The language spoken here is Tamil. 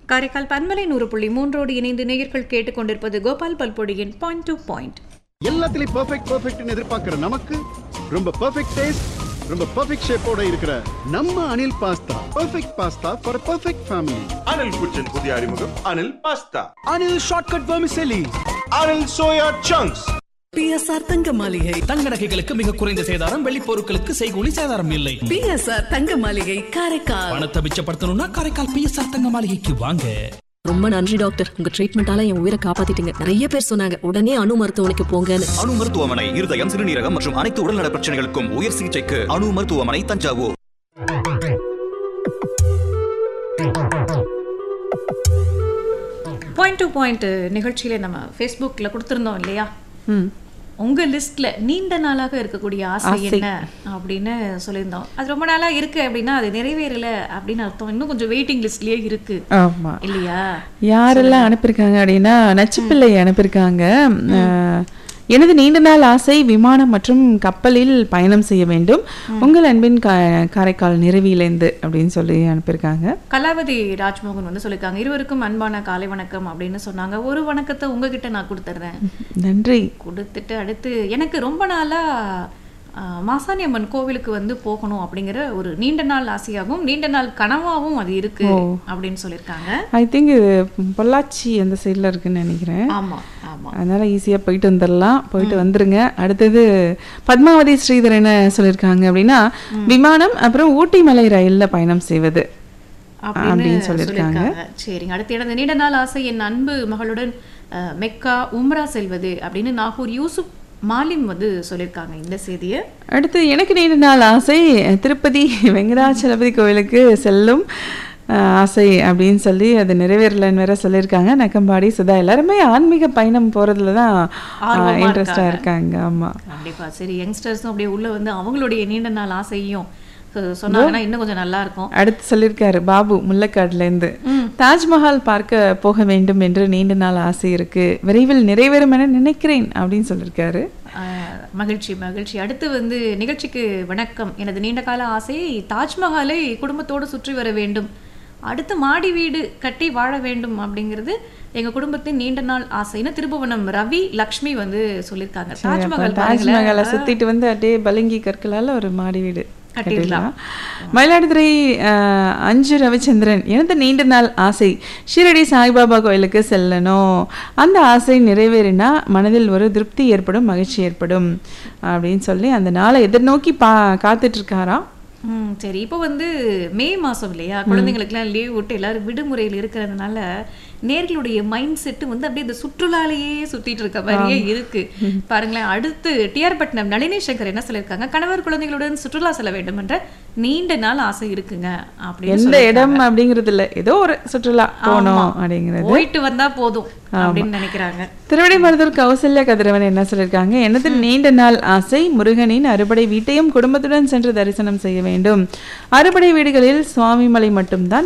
காரைக்கால் பன்மலை நூறு புள்ளி மூன்றோடு இணைந்து நேயர்கள் கேட்டுக்கொண்டிருப்பது கோபால் பல்பொடியின் பாயிண்ட் டு பாயிண்ட் எல்லாத்துலயும் பெர்ஃபெக்ட் பெர்ஃபெக்ட்னு எதிர்பார்க்கிற நமக்கு ரொம்ப பெர்ஃபெக்ட் டேஸ்ட் ரொம்ப பெர்ஃபெக்ட் ஷேப்போட இருக்கிற நம்ம Anil pasta perfect pasta for perfect family Anil kitchen புதிய அறிமுகம் Anil pasta Anil shortcut vermicelli Anil soya chunks BSR தங்க மாளிகை தங்க நகைகளுக்கு மிக குறைந்த சேதாரம் வெள்ளி பொருட்களுக்கு செய்கூலி சேதாரம் இல்லை பிஎஸ்ஆர் தங்க மாளிகை காரைக்கால் பணத்தை மிச்சப்படுத்தணும்னா காரைக்கால் பிஎஸ்ஆர் தங்க மாளிகைக்கு வாங்க ரொம்ப நன்றி டாக்டர் உங்க ட்ரீட்மெண்டால என் உயிரை காப்பாத்திட்டீங்க நிறைய பேர் சொன்னாங்க உடனே அணு மருத்துவமனைக்கு போங்கன்னு அணு மருத்துவமனை இருதயம் சிறுநீரகம் மற்றும் அனைத்து உடல்நல பிரச்சனைகளுக்கும் உயர் சிகிச்சைக்கு அணு மருத்துவமனை தஞ்சாவூர் பாயிண்ட் டு பாயிண்ட் நிகழ்ச்சியில நம்ம ஃபேஸ்புக்கில் கொடுத்துருந்தோம் இல்லையா உங்க லிஸ்ட்ல நீண்ட நாளாக இருக்கக்கூடிய ஆசை என்ன அப்படின்னு சொல்லியிருந்தோம் அது ரொம்ப நாளா இருக்கு அப்படின்னா அது நிறைவேறல அப்படின்னு அர்த்தம் இன்னும் கொஞ்சம் வெயிட்டிங் லிஸ்ட்லயே இருக்கு ஆமா இல்லையா யாரெல்லாம் அனுப்பியிருக்காங்க அப்படின்னா நச்சுப்பிள்ளை அனுப்பியிருக்காங்க அஹ், எனது நீண்ட நாள் ஆசை விமானம் மற்றும் கப்பலில் பயணம் செய்ய வேண்டும் உங்கள் அன்பின் கா காரைக்கால் நிறைவிலேந்து அப்படின்னு சொல்லி அனுப்பியிருக்காங்க கலாவதி ராஜ்மோகன் வந்து சொல்லியிருக்காங்க இருவருக்கும் அன்பான காலை வணக்கம் அப்படின்னு சொன்னாங்க ஒரு வணக்கத்தை உங்ககிட்ட நான் கொடுத்துட்றேன் நன்றி கொடுத்துட்டு அடுத்து எனக்கு ரொம்ப நாளா ஆ, மாசாணி அம்மன் கோவிலுக்கு வந்து போகணும் அப்படிங்கிற ஒரு நீண்ட நாள் ஆசையாகவும் நீண்ட நாள் கனவாகவும் அது இருக்கு அப்படின்னு சொல்லியிருக்காங்க ஐ திங்க் இது பொள்ளாச்சி அந்த சைடில் இருக்குன்னு நினைக்கிறேன் ஆமா ஆமா அதனால ஈஸியாக போயிட்டு வந்துடலாம் போயிட்டு வந்துருங்க அடுத்தது பத்மாவதி ஸ்ரீதர் என்ன சொல்லியிருக்காங்க அப்படின்னா விமானம் அப்புறம் ஊட்டி மலை ரயிலில் பயணம் செய்வது அப்படின்னு சொல்லியிருக்காங்க சரிங்க அடுத்து எனது நீண்ட நாள் ஆசை என் அன்பு மகளுடன் அஹ், மெக்கா உம்ரா செல்வது அப்படின்னு நாகூர் யூசுப் மாலிம் வந்து சொல்லியிருக்காங்க இந்த செய்தியை அடுத்து எனக்கு நீண்ட நாள் ஆசை திருப்பதி வெங்கடாச்சலபதி கோவிலுக்கு செல்லும் அஹ், ஆசை அப்படின்னு சொல்லி அது நிறைவேறலன்னு வேற சொல்லியிருக்காங்க நக்கம்பாடி சுதா எல்லாருமே ஆன்மீக பயணம் போறதுல தான் ஆர்வமா இன்ட்ரெஸ்டாக இருக்காங்க ஆமா கண்டிப்பா சரி யங்ஸ்டர்ஸும் அப்படியே உள்ள வந்து அவங்களுடைய நீண்ட நாள் ஆசையும் சொ- சொன்னாங்கன்னா இன்னும் கொஞ்சம் நல்லா இருக்கும் அடுத்து சொல்லியிருக்காரு பாபு முல்லைக்காடுலேருந்து தாஜ்மஹால் பார்க்க போக வேண்டும் என்று நீண்ட நாள் ஆசை இருக்கு விரைவில் நிறைவேறும் என நினைக்கிறேன் அப்படின்னு சொல்லியிருக்காரு ஆஹ் மகிழ்ச்சி மகிழ்ச்சி அடுத்து வந்து நிகழ்ச்சிக்கு வணக்கம் எனது நீண்ட கால ஆசை தாஜ்மஹாலை குடும்பத்தோடு சுற்றி வர வேண்டும் அடுத்து மாடி வீடு கட்டி வாழ வேண்டும் அப்படிங்கிறது எங்க குடும்பத்தின் நீண்ட நாள் ஆசைன்னு திருபுவனம் ரவி லக்ஷ்மி வந்து சொல்லியிருக்காங்க தாஜ்மஹால் தாஜ்மஹாலை பாருங்களேன். சுத்திட்டு வந்து அப்படியே பலங்கி கற்களால ஒரு மாடி வீடு கட்டிடலாம். கட்டிடலாம் மயிலாடுதுறை அஹ், அஞ்சு ரவிச்சந்திரன் எனது நீண்ட நாள் ஆசை ஷீரடி சாய்பாபா கோயிலுக்கு செல்லணும் அந்த ஆசை நிறைவேறினா மனதில் ஒரு திருப்தி ஏற்படும் மகிழ்ச்சி ஏற்படும் அப்படின்னு சொல்லி அந்த நாளை எதிர்நோக்கி பா காத்துட்டு இருக்காராம் ம் சரி இப்போ வந்து மே மாசம் இல்லையா குழந்தைங்களுக்குலாம் லீவ் விட்டு எல்லாரும் விடுமுறையில் இருக்கிறதுனால நேர்களுடைய மைண்ட் செட்டு வந்து அப்படியே இந்த சுற்றுலாலேயே சுத்திட்டு இருக்க மாதிரியே இருக்கு பாருங்களேன் அடுத்து டிஆர் பட்னம் நளினி சங்கர் என்ன சொல்லியிருக்காங்க கணவர் குழந்தைகளுடன் சுற்றுலா செல்ல வேண்டும் என்ற நீண்ட நாள் ஆசை இருக்குங்க அப்படின்னு எந்த சொல்லியிருக்காங்க. இடம் அப்படிங்கிறது இல்ல ஏதோ ஒரு சுற்றுலா போகணும் ஆமா. அப்படிங்கிறது போயிட்டு வந்தா போதும் அப்படின்னு நினைக்கிறாங்க திருவிடைமருதூர் கௌசல்யா கதிரவன் என்ன சொல்லியிருக்காங்க எனது நீண்ட நாள் ஆசை முருகனின் அறுபடை வீட்டையும் குடும்பத்துடன் சென்று தரிசனம் செய்ய வேண்டும் அறுபடை வீடுகளில் சுவாமிமலை மட்டும்தான்